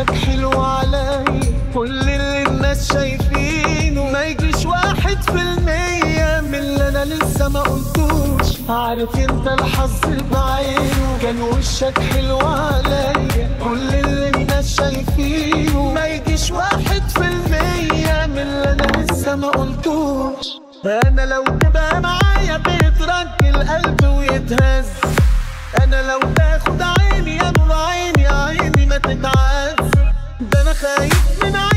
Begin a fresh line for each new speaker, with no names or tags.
وشك حلو علي كل اللي الناس شايفينه ما يجيش واحد في المية من اللي انا لسه ما قلتوش عارف انت الحظ بعينه كان وشك حلو علي كل اللي الناس شايفينه ما يجيش واحد في المية من اللي انا لسه ما قلتوش انا لو تبقى معايا بيترك القلب ويتهز انا لو تاخد عيني يا نور عيني عيني ما تتعز ده انا خايف من